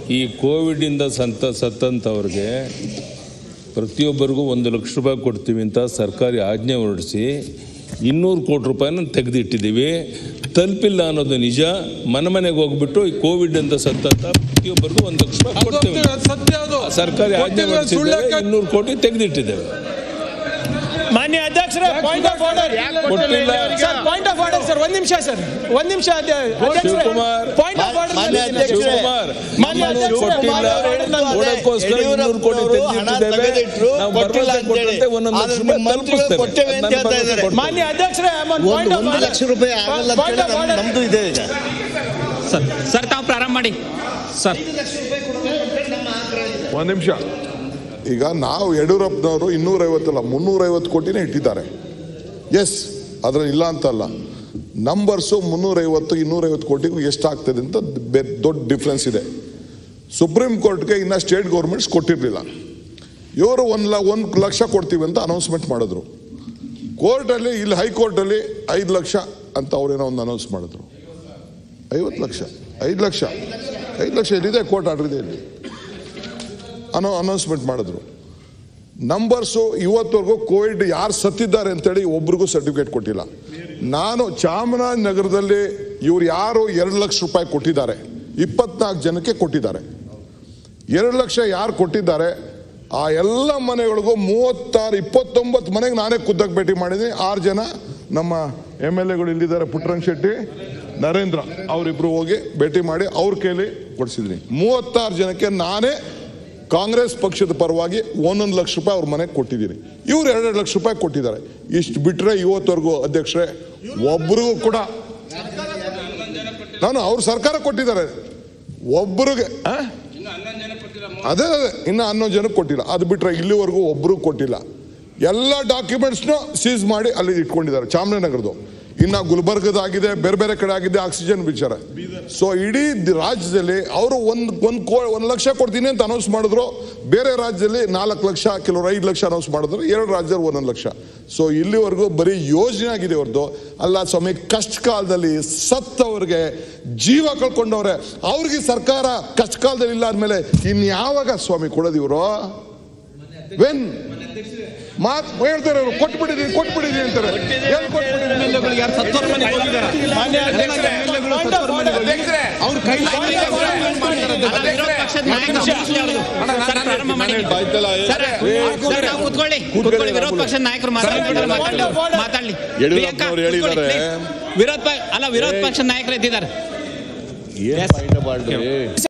ಈ ಕೋವಿಡಿಂದ ಸಂತ ಸತ್ತಂಥವ್ರಿಗೆ ಪ್ರತಿಯೊಬ್ಬರಿಗೂ ಒಂದು ಲಕ್ಷ ರೂಪಾಯಿ ಕೊಡ್ತೀವಿ ಅಂತ ಸರ್ಕಾರಿ ಆಜ್ಞೆ ಹೊರಡಿಸಿ ಇನ್ನೂರು ಕೋಟಿ ರೂಪಾಯಿನ ತೆಗೆದಿಟ್ಟಿದ್ದೀವಿ ತಲುಪಿಲ್ಲ ಅನ್ನೋದು ನಿಜ ಮನೆ ಮನೆಗೆ ಹೋಗ್ಬಿಟ್ಟು ಈ ಕೋವಿಡ್ ಅಂತ ಸತ್ತಂತ ಪ್ರತಿಯೊಬ್ಬರಿಗೂ ಒಂದು ಲಕ್ಷ ರೂಪಾಯಿ ಅದು ಕೊಡ್ತೇವೆ ಅದು ಸತ್ಯ ಅದು ಸರ್ಕಾರಿ ಆಜ್ಞೆ ಕೊಟ್ಟಿದ್ರೆ ಸುಳ್ಳು ಹೊರಡಿಸಿದ್ದೇವೆ ಯಾಕೆ- ಇನ್ನೂರು ಕೋಟಿ ತೆಗೆದಿಟ್ಟಿದ್ದೇವೆ ಮಾನ್ಯ ಅಧ್ಯಕ್ಷರೇ ಪಾಯಿಂಟ್ ಆಫ್ ಆರ್ಡರ್ ಕೊಟ್ಟಿಲ್ಲ. Sir point of order sir ಒಂದ್ ನಿಮಿಷ ಸರ್ ಒಂದ್ ನಿಮಿಷ ಶಿವಕುಮಾರ್. ಪಾಯಿಂಟ್ ಆಫ್ ಆರ್ಡರ್ ಮಾನ್ಯ ಅಧ್ಯಕ್ಷರೇ. ಶಿವಕುಮಾರ್ ಮಾನ್ಯ ಇನ್ನೂರು ಅಧ್ಯಕ್ಷರೇ, ಕೊಟ್ಟಿಲ್ಲ ಮಾನ್ಯ ಅಧ್ಯಕ್ಷರೇ, ಕೊಡೋಕ್ಕೋಸ್ಕರ ಇನ್ನೂರು ಕೋಟಿ ಯಡಿಯೂರಪ್ಪನವರು ಹಣ ತೆಗೆದಿಟ್ಟಿದ್ದೇವೆ ತೆಗೆದಿಟ್ರು, ನಾವು ಕೊಟ್ಟಿಲ್ಲ ಭರವಸೆ ಅಂತೇಳಿ. ಕೊಟ್ಟಂತೆ ಒಂದೊಂದು ಲಕ್ಷ ಆದ್ರೆ ರೂಪಾಯಿ ನಿಮ್ಮ ಮಂತ್ರಿಗಳು ತಲುಪಿಸ್ತೇವೆ. ಕೊಟ್ಟೇವೆ ಅಂತ ನನ್ನ ಹೇಳ್ತಾ ಭರವಸೆ ಇದ್ದಾರೆ. ಕೊಡ್ತೇವೆ. ಮಾನ್ಯ ಅಧ್ಯಕ್ಷರೇ ಒಂದು ಒಂದು ಲಕ್ಷ ರೂಪಾಯಿ ಆಗಲ್ಲ ಅಂತ ಹೇಳಿ ನಮ್- ನಮ್ದು ಇದೆ ಈಗ ಸರ್ ಸರ್ ತಾವು ಪ್ರಾರಂಭ ಮಾಡಿ ಸರ್ ಒಂದು ನಿಮಿಷ ಈಗ ನಾವು ಯಡಿಯೂರಪ್ಪನವರು ಇನ್ನೂರೈವತ್ತಲ್ಲ ಮುನ್ನೂರೈವತ್ತು ಕೋಟಿನೇ ಇಟ್ಟಿದ್ದಾರೆ ಎಸ್ ಅದ್ರಲ್ಲಿ ಇಲ್ಲ ಅಂತಲ್ಲ ನಂಬರ್ಸು ಮುನ್ನೂರೈವತ್ತು ಇನ್ನೂರೈವತ್ತು ಕೋಟಿಗೂ ಎಷ್ಟಾಗ್ತದೆ ಅಂತ ಬೆ- ದೊಡ್ಡ ಡಿಫ್ರೆನ್ಸ್ ಇದೆ ಸುಪ್ರೀಂ ಕೋರ್ಟ್ಗೆ ಇನ್ನು ಸ್ಟೇಟ್ ಗೌರ್ಮೆಂಟ್ಸ್ ಕೊಟ್ಟಿರಲಿಲ್ಲ ಇವರು ಒಂದು ಲ ಒಂದು ಲಕ್ಷ ಕೊಡ್ತೀವಿ ಅಂತ ಅನೌನ್ಸ್ಮೆಂಟ್ ಮಾಡಿದ್ರು ಕೋರ್ಟಲ್ಲಿ ಇಲ್ಲಿ ಹೈಕೋರ್ಟಲ್ಲಿ ಐದು ಲಕ್ಷ ಅಂತ ಅವ್ರೇನೋ ಒಂದು ಅನೌನ್ಸ್ ಮಾಡಿದ್ರು ಐವತ್ತು ಲಕ್ಷ ಐದು ಲಕ್ಷ ಐದು ಲಕ್ಷ ಇಲ್ಲಿದೆ ಕೋರ್ಟ್ ಆರ್ಡರ್ ಇದೆ ಇಲ್ಲಿ ಅನ್ನೋ ಅನೌನ್ಸ್ಮೆಂಟ್ ಮಾಡಿದ್ರು ನಂಬರ್ಸು ಇವತ್ತವರೆಗೂ ಕೋವಿಡ್ ಯಾರು ಸತ್ತಿದ್ದಾರೆ ಅಂತೇಳಿ ಒಬ್ರಿಗೂ ಸರ್ಟಿಫಿಕೇಟ್ ಕೊಟ್ಟಿಲ್ಲ ನಾನು ಚಾಮರಾಜನಗರದಲ್ಲಿ ಇವ್ರು ಯಾರು ಎರಡು ಲಕ್ಷ ರೂಪಾಯಿ ಕೊಟ್ಟಿದ್ದಾರೆ ಇಪ್ಪತ್ನಾಲ್ಕು ಜನಕ್ಕೆ ಕೊಟ್ಟಿದ್ದಾರೆ ಎರಡು ಲಕ್ಷ ಯಾರು ಕೊಟ್ಟಿದ್ದಾರೆ ಆ ಎಲ್ಲ ಮನೆಗಳಿಗೂ ಮೂವತ್ತಾರು ಇಪ್ಪತ್ತೊಂಬತ್ತು ಮನೆಗೆ ನಾನೇ ಖುದ್ದಾಗಿ ಭೇಟಿ ಮಾಡಿದ್ದೀನಿ ಆರು ಜನ ನಮ್ಮ ಎಮ್ ಎಲ್ ಎಗಳು ಇಲ್ಲಿದ್ದಾರೆ ಪುಟ್ಟರಂಗ್ ಶೆಟ್ಟಿ ನರೇಂದ್ರ ಅವರಿಬ್ರು ಹೋಗಿ ಭೇಟಿ ಮಾಡಿ ಅವ್ರ ಕೈಲಿ ಕೊಡಿಸಿದ್ದೀನಿ ಮೂವತ್ತಾರು ಜನಕ್ಕೆ ನಾನೇ ಕಾಂಗ್ರೆಸ್ ಪಕ್ಷದ ಪರವಾಗಿ ಒಂದೊಂದು ಲಕ್ಷ ರೂಪಾಯಿ ಅವ್ರ ಮನೆಗೆ ಕೊಟ್ಟಿದ್ದೀನಿ ಇವ್ರು ಎರಡೆರಡು ಲಕ್ಷ ರೂಪಾಯಿ ಕೊಟ್ಟಿದ್ದಾರೆ ಇಷ್ಟು ಬಿಟ್ರೆ ಇವತ್ತವರೆಗೂ ಅಧ್ಯಕ್ಷರೇ ಒಬ್ರಿಗೂ ಕೂಡ ನಾನು ಅವ್ರ ಸರ್ಕಾರ ಕೊಟ್ಟಿದ್ದಾರೆ ಒಬ್ರಿಗೆ ಆ? ಅದೇ ಅದೇ ಇನ್ನು ಹನ್ನೊಂದು ಜನಕ್ಕೆ ಕೊಟ್ಟಿಲ್ಲ ಅದು ಬಿಟ್ರೆ ಇಲ್ಲಿವರೆಗೂ ಒಬ್ರು ಕೊಟ್ಟಿಲ್ಲ ಎಲ್ಲ ಡಾಕ್ಯುಮೆಂಟ್ಸ್ನು ಸೀಸ್ ಮಾಡಿ ಅಲ್ಲಿ ಇಟ್ಕೊಂಡಿದ್ದಾರೆ ಚಾಮರಾಜನಗರದು ಇನ್ನು ಗುಲ್ಬರ್ಗದಾಗಿದೆ ಬೇರೆ ಬೇರೆ ಕಡೆ ಆಗಿದೆ ಆಕ್ಸಿಜನ್ ವಿಚಾರ ಸೊ ಇಡೀ ದಿ- ರಾಜ್ಯದಲ್ಲಿ ಅವರು ಒಂದು ಒಂದು ಕೋ ಒಂದು ಲಕ್ಷ ಕೊಡ್ತೀನಿ ಅಂತ ಅನೌನ್ಸ್ ಮಾಡಿದ್ರು ಬೇರೆ ರಾಜ್ಯದಲ್ಲಿ ನಾಲ್ಕು ಲಕ್ಷ ಕೆಲವರು ಐದು ಲಕ್ಷ ಅನೌನ್ಸ್ ಮಾಡಿದ್ರು ಎರಡು ರಾಜ್ಯದಲ್ಲಿ ಒಂದೊಂದು ಲಕ್ಷ ಸೊ ಇಲ್ಲಿವರೆಗೂ ಬರೀ ಯೋಜನೆ ಆಗಿದೆ ಹೊರತು ಅಲ್ಲ ಸ್ವಾಮಿ ಕಷ್ಟ ಕಾಲದಲ್ಲಿ ಸತ್ತವ್ರಿಗೆ ಜೀವ ಕಳ್ಕೊಂಡವ್ರೆ ಅವ್ರಿಗೆ ಸರ್ಕಾರ ಕಷ್ಟ ಕಾಲದಲ್ಲಿ ಇಲ್ಲ ಅಂದಮೇಲೆ ಇನ್ಯಾವಾಗ ಸ್ವಾಮಿ ಕೊಡೋದು ಇವರು ವೆನ್ ಮಾತ್ ಹೇಳ್ತಾರೆ ಅವ್ರು ಕೊಟ್ಬಿಟ್ಟಿದೀನಿ ಕೊಟ್ಬಿಟ್ಟಿದೀನಿ ಅಂತಾರೆ ಎಲ್ಲಿ ಕೊಟ್ಬಿಟ್ಟಿದೀನಿ ಯಾರು ಸತ್ತೋರ್ ಮನೆಗೆ ಹೋಗಿದ್ದಾರೆ ಮಾನ್ಯ ಅಧ್ಯಕ್ಷರೇ, ಪಾಯಿಂಟ್ ಆಫ್ ಆರ್ಡರ್ ಅವ್ರ ಕೈ ವಿರೋಧ ಪಕ್ಷದ ನಾಯಕರು ಸರ್, ಪ್ರಾರಂಭ ಮಾಡಿ ಸರ್ ಸರ್, ತಾವು ಕೂತ್ಕೊಳ್ಳಿ ಕೂತ್ಕೊಳ್ಳಿ ವಿರೋಧ ಪಕ್ಷದ ನಾಯಕರು ಮಾತಾಡ್ಲಿ ಮಾತಾಡ್ಲಿ ಮಾತಾಡ್ಲಿ ಯಡಿಯೂರಪ್ಪನವ್ರು ಹೇಳಿದ್ದಾರೆ. ವಿರೋಧ ಪ- ಅಲ್ಲ ವಿರೋಧ ಪಕ್ಷದ ನಾಯಕರು ಎದ್ದಿದ್ದಾರೆ ಏನ್ ಪಾಯಿಂಟ್